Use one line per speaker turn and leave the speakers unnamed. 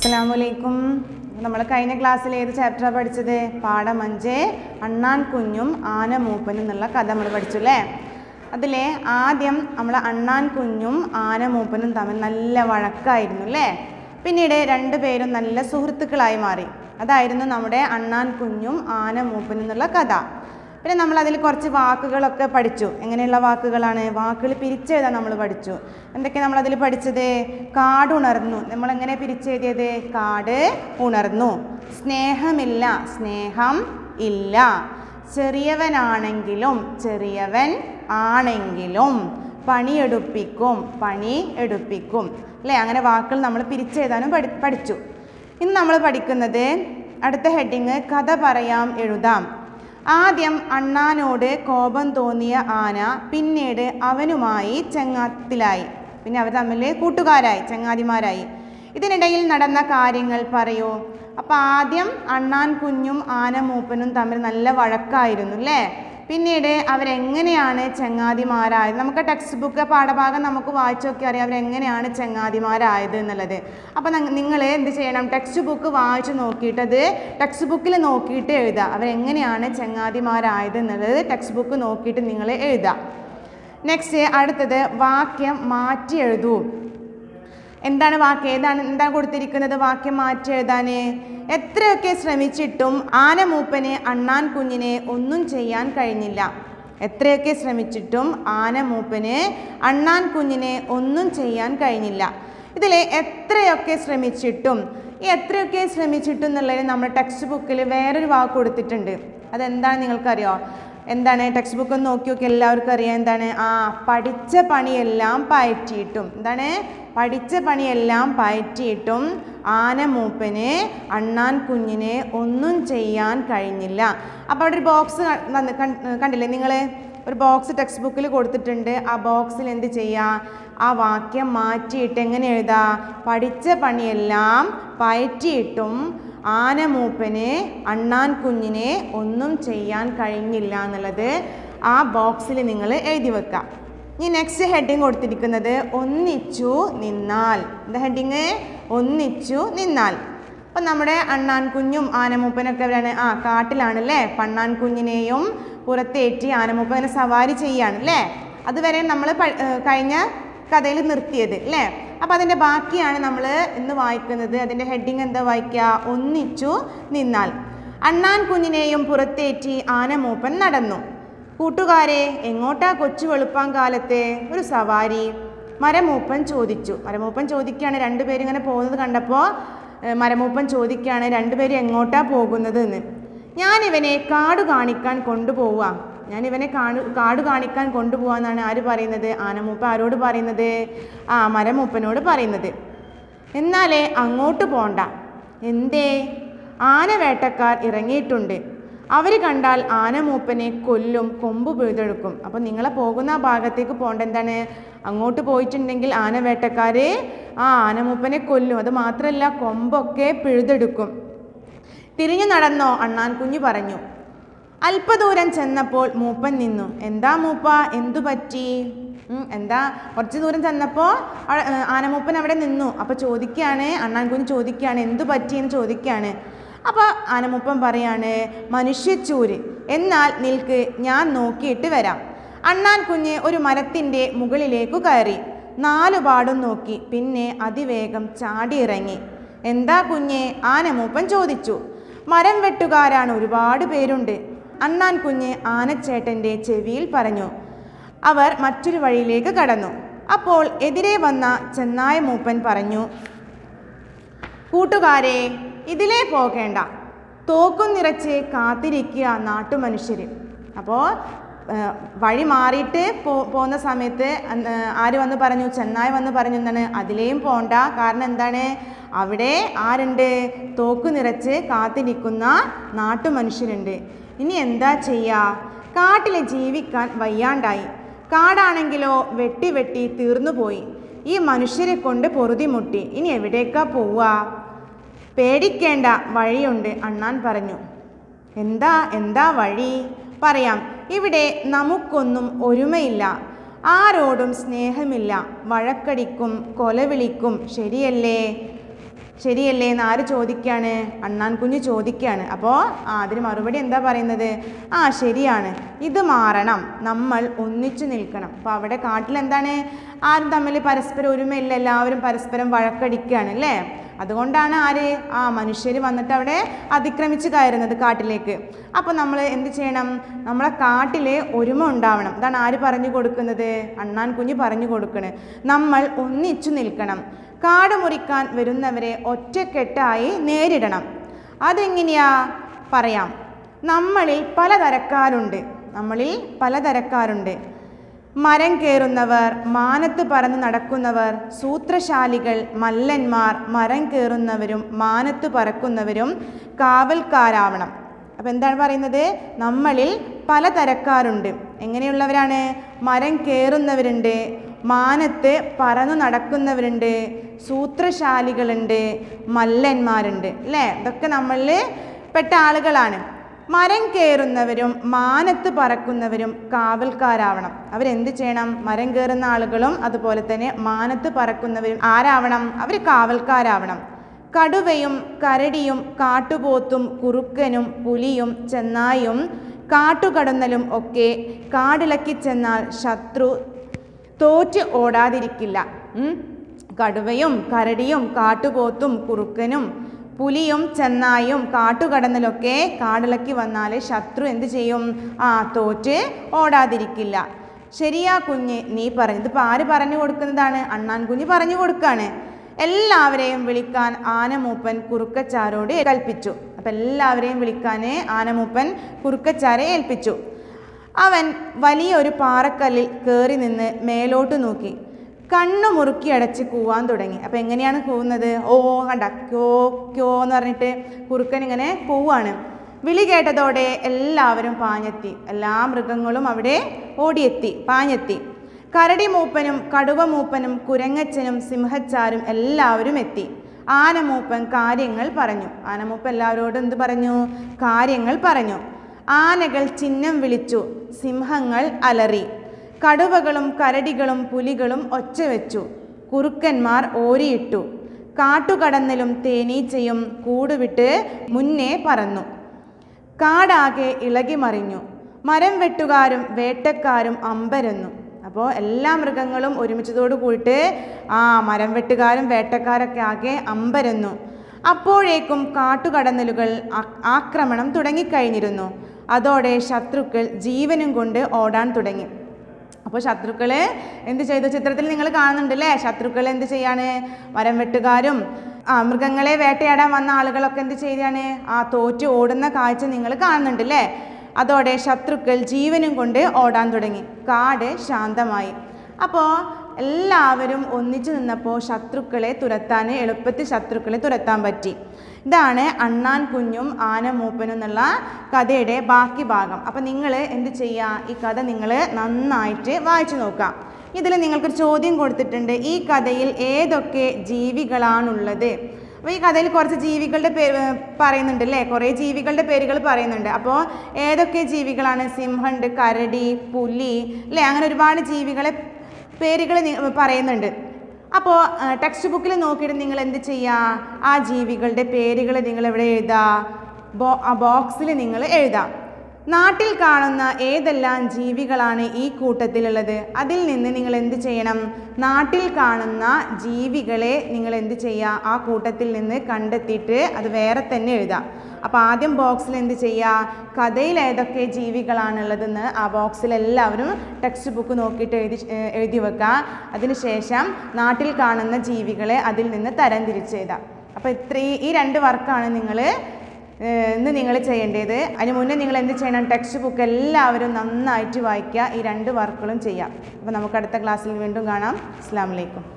അസ്സലാമലൈക്കും നമ്മൾ കഴിഞ്ഞ ക്ലാസ്സിൽ ഏത് ചാപ്റ്ററാണ് പഠിച്ചത് പാഠം അഞ്ച് അണ്ണാൻ കുഞ്ഞും ആന മൂപ്പനും എന്നുള്ള കഥ നമ്മൾ പഠിച്ചു അല്ലേ അതിലെ ആദ്യം നമ്മൾ അണ്ണാൻ കുഞ്ഞും ആന മൂപ്പനും തമ്മിൽ നല്ല വഴക്കായിരുന്നു അല്ലേ പിന്നീട് രണ്ടുപേരും നല്ല സുഹൃത്തുക്കളായി മാറി അതായിരുന്നു നമ്മുടെ അണ്ണാൻ കുഞ്ഞും ആന മൂപ്പനും എന്നുള്ള കഥ പിന്നെ നമ്മൾ അതിൽ കുറച്ച് വാക്കുകളൊക്കെ പഠിച്ചു എങ്ങനെയുള്ള വാക്കുകളാണ് വാക്കുകൾ പിരിച്ചെഴുതാൻ നമ്മൾ പഠിച്ചു എന്തൊക്കെയാണ് നമ്മൾ അതിൽ പഠിച്ചത് കാട് ഉണർന്നു നമ്മൾ എങ്ങനെ പിരിച്ചെഴുതിയത് കാട് ഉണർന്നു സ്നേഹമില്ല സ്നേഹം ഇല്ല ചെറിയവനാണെങ്കിലും ചെറിയവൻ ആണെങ്കിലും പണിയെടുപ്പിക്കും പണി എടുപ്പിക്കും അല്ലേ അങ്ങനെ വാക്കുകൾ നമ്മൾ പിരിച്ചെഴുതാനും പഠി പഠിച്ചു ഇന്ന് നമ്മൾ പഠിക്കുന്നത് അടുത്ത ഹെഡിങ് കഥ പറയാം എഴുതാം ആദ്യം അണ്ണാനോട് കോപം തോന്നിയ ആന പിന്നീട് അവനുമായി ചെങ്ങാത്തിലായി പിന്നെ അവർ തമ്മിൽ കൂട്ടുകാരായി ചങ്ങാതിമാരായി ഇതിനിടയിൽ നടന്ന കാര്യങ്ങൾ പറയൂ അപ്പം ആദ്യം അണ്ണാൻ കുഞ്ഞും ആന മൂപ്പനും തമ്മിൽ നല്ല വഴക്കായിരുന്നു അല്ലേ പിന്നീട് അവരെങ്ങനെയാണ് ചങ്ങാതിമാരായത് നമുക്ക് ടെക്സ്റ്റ് ബുക്ക് പാഠഭാഗം നമുക്ക് വായിച്ചു നോക്കി അറിയാം അവരെങ്ങനെയാണ് ചങ്ങാതിമാരായത് എന്നുള്ളത് അപ്പം നിങ്ങൾ എന്ത് ചെയ്യണം ടെക്സ്റ്റ് ബുക്ക് വായിച്ച് നോക്കിയിട്ടത് ടെക്സ്റ്റ് ബുക്കിൽ നോക്കിയിട്ട് എഴുതുക അവരെങ്ങനെയാണ് ചങ്ങാതിമാരായത് എന്നുള്ളത് ടെക്സ്റ്റ് ബുക്ക് നോക്കിയിട്ട് നിങ്ങൾ എഴുതുക നെക്സ്റ്റ് അടുത്തത് വാക്യം മാറ്റി എഴുതൂ എന്താണ് വാക്യം ഏതാണ് എന്താണ് കൊടുത്തിരിക്കുന്നത് വാക്യം മാറ്റി എഴുതാൻ എത്രയൊക്കെ ശ്രമിച്ചിട്ടും ആനമൂപ്പന് അണ്ണാൻ കുഞ്ഞിനെ ഒന്നും ചെയ്യാൻ കഴിഞ്ഞില്ല എത്രയൊക്കെ ശ്രമിച്ചിട്ടും ആനമൂപ്പന് അണ്ണാൻ കുഞ്ഞിനെ ഒന്നും ചെയ്യാൻ കഴിഞ്ഞില്ല ഇതിൽ എത്രയൊക്കെ ശ്രമിച്ചിട്ടും ഈ എത്രയൊക്കെ ശ്രമിച്ചിട്ടും എന്നുള്ളതിന് നമ്മുടെ ടെക്സ്റ്റ് ബുക്കിൽ വേറൊരു വാക്ക് കൊടുത്തിട്ടുണ്ട് അതെന്താണ് നിങ്ങൾക്കറിയോ എന്താണ് ടെക്സ്റ്റ് ബുക്ക് ഒന്ന് നോക്കി നോക്കി എല്ലാവർക്കും അറിയാം എന്താണ് ആ പഠിച്ച പണിയെല്ലാം പയറ്റിയിട്ടും എന്താണ് പഠിച്ച പണിയെല്ലാം പയറ്റിയിട്ടും ആനമൂപ്പന് അണ്ണാൻ കുഞ്ഞിനെ ഒന്നും ചെയ്യാൻ കഴിഞ്ഞില്ല അപ്പോൾ അവിടെ ഒരു ബോക്സ് കണ്ടില്ലേ നിങ്ങൾ ഒരു ബോക്സ് ടെക്സ്റ്റ് ബുക്കിൽ കൊടുത്തിട്ടുണ്ട് ആ ബോക്സിൽ എന്ത് ചെയ്യുക ആ വാക്യം മാറ്റിയിട്ട് എങ്ങനെ എഴുതാ പഠിച്ച പണിയെല്ലാം പയറ്റിയിട്ടും ആനമൂപ്പന് അണ്ണാൻ കുഞ്ഞിനെ ഒന്നും ചെയ്യാൻ കഴിഞ്ഞില്ല എന്നുള്ളത് ആ ബോക്സിൽ നിങ്ങൾ എഴുതി വെക്കുക ഇനി നെക്സ്റ്റ് ഹെഡിങ് കൊടുത്തിരിക്കുന്നത് ഒന്നിച്ചു നിന്നാൽ എന്താ ഹെഡിങ് ഒന്നിച്ചു നിന്നാൽ അപ്പം നമ്മുടെ അണ്ണാൻ കുഞ്ഞും ആനമൂപ്പനൊക്കെ അവരാണ് ആ കാട്ടിലാണല്ലേ പണ്ണാൻ കുഞ്ഞിനെയും പുറത്തേറ്റി ആനമൂപ്പനെ സവാരി ചെയ്യാണ് അല്ലേ അതുവരെ നമ്മൾ കഴിഞ്ഞ കഥയിൽ നിർത്തിയത് അല്ലേ അപ്പോൾ അതിൻ്റെ ബാക്കിയാണ് നമ്മൾ ഇന്ന് വായിക്കുന്നത് അതിൻ്റെ ഹെഡിങ് എന്താ വായിക്കുക ഒന്നിച്ചു നിന്നാൽ അണ്ണാൻ കുഞ്ഞിനെയും പുറത്തേറ്റി ആനമൂപ്പൻ നടന്നു കൂട്ടുകാരെ എങ്ങോട്ടാ കൊച്ചു വെളുപ്പാൻ കാലത്തെ ഒരു സവാരി മരമൂപ്പൻ ചോദിച്ചു മരമൂപ്പൻ ചോദിക്കുകയാണ് രണ്ടുപേരും ഇങ്ങനെ പോകുന്നത് കണ്ടപ്പോൾ മരമൂപ്പൻ ചോദിക്കുകയാണ് രണ്ടുപേരും എങ്ങോട്ടാ പോകുന്നത് എന്ന് ഞാനിവനെ കാട് കാണിക്കാൻ കൊണ്ടുപോവുക ഞാനിവനെ കാണു കാട് കാണിക്കാൻ കൊണ്ടുപോകാന്നാണ് ആര് പറയുന്നത് ആനമൂപ്പ ആരോട് പറയുന്നത് ആ മരമൂപ്പനോട് പറയുന്നത് എന്നാലേ അങ്ങോട്ട് പോണ്ട എന്തേ ആനവേട്ടക്കാർ ഇറങ്ങിയിട്ടുണ്ട് അവർ കണ്ടാൽ ആനമൂപ്പനെ കൊല്ലും കൊമ്പ് പിഴുതെടുക്കും അപ്പം നിങ്ങളെ പോകുന്ന ആ ഭാഗത്തേക്ക് പോകേണ്ട എന്താണ് അങ്ങോട്ട് പോയിട്ടുണ്ടെങ്കിൽ ആനവേട്ടക്കാർ ആ ആനമൂപ്പനെ കൊല്ലും അത് മാത്രമല്ല കൊമ്പൊക്കെ പിഴുതെടുക്കും തിരിഞ്ഞു നടന്നോ അണ്ണാൻ കുഞ്ഞു പറഞ്ഞു അല്പദൂരം ചെന്നപ്പോൾ മൂപ്പൻ നിന്നു എന്താ മൂപ്പ എന്തു പറ്റി എന്താ കുറച്ച് ദൂരം ചെന്നപ്പോൾ ആനമൂപ്പൻ അവിടെ നിന്നു അപ്പോൾ ചോദിക്കുകയാണ് അണ്ണാൻ കുഞ്ഞ് ചോദിക്കുകയാണ് എന്തു പറ്റി എന്ന് ചോദിക്കുകയാണ് അപ്പോൾ ആനമൂപ്പൻ പറയാണ് മനുഷ്യച്ചൂര് എന്നാൽ നിൽക്ക് ഞാൻ നോക്കിയിട്ട് വരാം അണ്ണാൻ കുഞ്ഞ് ഒരു മരത്തിൻ്റെ മുകളിലേക്കു കയറി നാലുപാടും നോക്കി പിന്നെ അതിവേഗം ചാടിയിറങ്ങി എന്താ കുഞ്ഞെ ആനമൂപ്പൻ ചോദിച്ചു മരം വെട്ടുകാരാണ് ഒരുപാട് പേരുണ്ട് അണ്ണാൻ കുഞ്ഞ് ആനച്ചേട്ടൻ്റെ ചെവിയിൽ പറഞ്ഞു അവർ മറ്റൊരു വഴിയിലേക്ക് കടന്നു അപ്പോൾ എതിരെ വന്ന ചെന്നായ മൂപ്പൻ പറഞ്ഞു കൂട്ടുകാരെ ഇതിലേ പോകേണ്ട തോക്കും നിറച്ച് കാത്തിരിക്കുക നാട്ടുമനുഷ്യർ അപ്പോൾ വഴി മാറിയിട്ട് പോ പോകുന്ന സമയത്ത് ആര് വന്ന് പറഞ്ഞു ചെന്നായ് വന്ന് പറഞ്ഞു എന്താണ് അതിലേയും പോണ്ട കാരണം എന്താണ് അവിടെ ആരുണ്ട് തോക്ക് നിറച്ച് കാത്തിരിക്കുന്ന നാട്ടുമനുഷ്യരുണ്ട് ഇനി എന്താ ചെയ്യുക കാട്ടിൽ ജീവിക്കാൻ വയ്യാണ്ടായി കാടാണെങ്കിലോ വെട്ടി വെട്ടി തീർന്നുപോയി ഈ മനുഷ്യരെ കൊണ്ട് പൊറുതിമുട്ടി ഇനി എവിടേക്കാ പോവുക പേടിക്കേണ്ട വഴിയുണ്ട് അണ്ണാൻ പറഞ്ഞു എന്താ എന്താ വഴി പറയാം ഇവിടെ നമുക്കൊന്നും ഒരുമയില്ല ആരോടും സ്നേഹമില്ല വഴക്കടിക്കും കൊലവിളിക്കും ശരിയല്ലേ ശരിയല്ലേ എന്ന് ആര് ചോദിക്കുകയാണ് അണ്ണാൻ കുഞ്ഞ് ചോദിക്കുകയാണ് അപ്പോൾ ആ അതിന് മറുപടി എന്താ പറയുന്നത് ആ ശരിയാണ് ഇത് മാറണം നമ്മൾ ഒന്നിച്ചു നിൽക്കണം അപ്പോൾ അവിടെ കാട്ടിൽ എന്താണ് ആരും തമ്മിൽ പരസ്പരം ഒരുമയില്ല എല്ലാവരും പരസ്പരം വഴക്കടിക്കുകയാണ് അല്ലേ അതുകൊണ്ടാണ് ആര് ആ മനുഷ്യർ വന്നിട്ട് അവിടെ അതിക്രമിച്ച് കയറുന്നത് കാട്ടിലേക്ക് അപ്പോൾ നമ്മൾ എന്ത് ചെയ്യണം നമ്മളെ കാട്ടിൽ ഒരുമ ഉണ്ടാവണം ഇതാണ് ആര് പറഞ്ഞു കൊടുക്കുന്നത് അണ്ണാൻ കുഞ്ഞ് പറഞ്ഞു കൊടുക്കണ് നമ്മൾ ഒന്നിച്ചു നിൽക്കണം കാട് മുറിക്കാൻ വരുന്നവരെ ഒറ്റക്കെട്ടായി നേരിടണം അതെങ്ങനെയാ പറയാം നമ്മളിൽ പലതരക്കാരുണ്ട് നമ്മളിൽ പലതരക്കാരുണ്ട് മരം കയറുന്നവർ മാനത്ത് പറന്ന് നടക്കുന്നവർ സൂത്രശാലികൾ മല്ലന്മാർ മരം കയറുന്നവരും മാനത്ത് പറക്കുന്നവരും കാവൽക്കാരാവണം അപ്പം എന്താണ് പറയുന്നത് നമ്മളിൽ പലതരക്കാരുണ്ട് എങ്ങനെയുള്ളവരാണ് മരം കയറുന്നവരുണ്ട് മാനത്ത് പറന്നു നടക്കുന്നവരുണ്ട് സൂത്രശാലികളുണ്ട് മല്ലന്മാരുണ്ട് അല്ലേ ഇതൊക്കെ നമ്മളിൽ പെട്ട ആളുകളാണ് മരം കയറുന്നവരും മാനത്ത് പറക്കുന്നവരും കാവൽക്കാരാവണം അവരെന്ത് ചെയ്യണം മരം കയറുന്ന ആളുകളും അതുപോലെ തന്നെ മാനത്ത് പറക്കുന്നവരും ആരാവണം അവർ കാവൽക്കാരാവണം കടുവയും കരടിയും കാട്ടുപോത്തും കുറുക്കനും പുലിയും ചെന്നായും കാട്ടുകടന്നലും ഒക്കെ കാടിളക്കി ചെന്നാൽ ശത്രു തോറ്റ് ഓടാതിരിക്കില്ല ഉം. കടുവയും കരടിയും കാട്ടുപോത്തും കുറുക്കനും പുലിയും ചെന്നായും കാട്ടുകടന്നലൊക്കെ കാടിളക്കി വന്നാൽ ശത്രു എന്ത് ചെയ്യും ആ തോറ്റ് ഓടാതിരിക്കില്ല ശരിയാ കുഞ്ഞ് നീ പറഞ്ഞു ഇതിപ്പോൾ ആര് പറഞ്ഞു കൊടുക്കുന്നതാണ് അണ്ണാൻ കുഞ്ഞ് പറഞ്ഞു കൊടുക്കാണ് എല്ലാവരെയും വിളിക്കാൻ ആനമൂപ്പൻ കുറുക്കച്ചാരോട് കൽപ്പിച്ചു അപ്പം എല്ലാവരെയും വിളിക്കാൻ ആനമൂപ്പൻ കുറുക്കച്ചാരെ ഏൽപ്പിച്ചു അവൻ വലിയൊരു പാറക്കല്ലിൽ കയറി നിന്ന് മേലോട്ട് നോക്കി കണ്ണു മുറുക്കി അടച്ച് കൂവാൻ തുടങ്ങി അപ്പം എങ്ങനെയാണ് കൂവുന്നത് ഓ കണ്ട ക്യോ ക്യോ എന്ന് പറഞ്ഞിട്ട് കുറുക്കൻ ഇങ്ങനെ കൂവാണ് വിളി കേട്ടതോടെ എല്ലാവരും പാഞ്ഞെത്തി എല്ലാ മൃഗങ്ങളും അവിടെ ഓടിയെത്തി പാഞ്ഞെത്തി കരടി മൂപ്പനും കടുവ മൂപ്പനും കുരങ്ങച്ചനും സിംഹച്ചാരും എല്ലാവരും എത്തി ആനമൂപ്പൻ കാര്യങ്ങൾ പറഞ്ഞു ആനമൂപ്പൻ എല്ലാവരോടും എന്ത് പറഞ്ഞു കാര്യങ്ങൾ പറഞ്ഞു ആനകൾ ചിഹ്നം വിളിച്ചു സിംഹങ്ങൾ അലറി കടുവകളും കരടികളും പുലികളും ഒച്ച വെച്ചു കുറുക്കന്മാർ ഓരിയിട്ടു കാട്ടുകടന്നലും തേനീച്ചയും കൂടുവിട്ട് മുന്നേ പറന്നു കാടാകെ ഇളകി മറിഞ്ഞു മരം വെട്ടുകാരും വേട്ടക്കാരും അമ്പരന്നു അപ്പോൾ എല്ലാ മൃഗങ്ങളും ഒരുമിച്ചതോട് കൂടിയിട്ട് ആ മരം വെട്ടുകാരും വേട്ടക്കാരൊക്കെ ആകെ അമ്പരന്നു അപ്പോഴേക്കും കാട്ടുകടന്നലുകൾ ആ- ആക്രമണം തുടങ്ങിക്കഴിഞ്ഞിരുന്നു അതോടെ ശത്രുക്കൾ ജീവനും കൊണ്ട് ഓടാൻ തുടങ്ങി അപ്പോൾ ശത്രുക്കൾ എന്ത് ചെയ്തു ചിത്രത്തിൽ നിങ്ങൾ കാണുന്നുണ്ട് അല്ലേ ശത്രുക്കൾ എന്ത് ചെയ്യാണ് മരം വെട്ടുകാരും ആ മൃഗങ്ങളെ വേട്ടയാടാൻ വന്ന ആളുകളൊക്കെ എന്ത് ചെയ്യാണ് ആ തോറ്റ് ഓടുന്ന കാഴ്ച നിങ്ങൾ കാണുന്നുണ്ട് അല്ലേ അതോടെ ശത്രുക്കൾ ജീവനും കൊണ്ട് ഓടാൻ തുടങ്ങി കാട് ശാന്തമായി അപ്പോൾ എല്ലാവരും ഒന്നിച്ചു നിന്നപ്പോൾ ശത്രുക്കളെ തുരത്താൻ എളുപ്പത്തിൽ ശത്രുക്കളെ തുരത്താൻ പറ്റി ഇതാണ് അണ്ണാൻ കുഞ്ഞും ആന മൂപ്പനും എന്നുള്ള കഥയുടെ ബാക്കി ഭാഗം അപ്പം നിങ്ങൾ എന്ത് ചെയ്യുക ഈ കഥ നിങ്ങൾ നന്നായിട്ട് വായിച്ചു നോക്കുക ഇതിൽ നിങ്ങൾക്കൊരു ചോദ്യം കൊടുത്തിട്ടുണ്ട് ഈ കഥയിൽ ഏതൊക്കെ ജീവികളാണുള്ളത് അപ്പോൾ ഈ കഥയിൽ കുറച്ച് ജീവികളുടെ പേര് ഏർ പറയുന്നുണ്ട് അല്ലേ കുറേ ജീവികളുടെ പേരുകൾ പറയുന്നുണ്ട് അപ്പോൾ ഏതൊക്കെ ജീവികളാണ് സിംഹമുണ്ട് കരടി പുലി അല്ലേ അങ്ങനെ ഒരുപാട് ജീവികളെ പേരുകൾ പറയുന്നുണ്ട് അപ്പോൾ ടെക്സ്റ്റ് ബുക്കിൽ നോക്കിയിട്ട് നിങ്ങൾ എന്ത് ചെയ്യുക ആ ജീവികളുടെ പേരുകൾ നിങ്ങൾ എവിടെ എഴുതുക ബോ ആ ബോക്സിൽ നിങ്ങൾ എഴുതാം നാട്ടിൽ കാണുന്ന ഏതെല്ലാം ജീവികളാണ് ഈ കൂട്ടത്തിലുള്ളത് അതിൽ നിന്ന് നിങ്ങൾ എന്ത് ചെയ്യണം നാട്ടിൽ കാണുന്ന ജീവികളെ നിങ്ങൾ എന്ത് ചെയ്യുക ആ കൂട്ടത്തിൽ നിന്ന് കണ്ടെത്തിയിട്ട് അത് വേറെ തന്നെ എഴുതാം അപ്പോൾ ആദ്യം ബോക്സിൽ എന്ത് ചെയ്യുക കഥയിൽ ഏതൊക്കെ ജീവികളാണുള്ളതെന്ന് ആ ബോക്സിൽ എല്ലാവരും ടെക്സ്റ്റ് ബുക്ക് നോക്കിയിട്ട് എഴുതി ഏഹ് എഴുതി വെക്കുക അതിനുശേഷം നാട്ടിൽ കാണുന്ന ജീവികളെ അതിൽ നിന്ന് തരംതിരിച്ച് എഴുതാം അപ്പോൾ ഇത്ര ഈ- ഈ രണ്ട് വർക്കാണ് നിങ്ങൾ ഇന്ന് നിങ്ങൾ ചെയ്യേണ്ടത് അതിന് മുന്നേ നിങ്ങൾ എന്ത് ചെയ്യണം ടെക്സ്റ്റ് ബുക്ക് എല്ലാവരും നന്നായിട്ട് വായിക്കുക ഈ രണ്ട് വർക്കുകളും ചെയ്യാം അപ്പോൾ നമുക്ക് അടുത്ത ക്ലാസ്സിൽ വീണ്ടും കാണാം അസ്സാം വലൈക്കും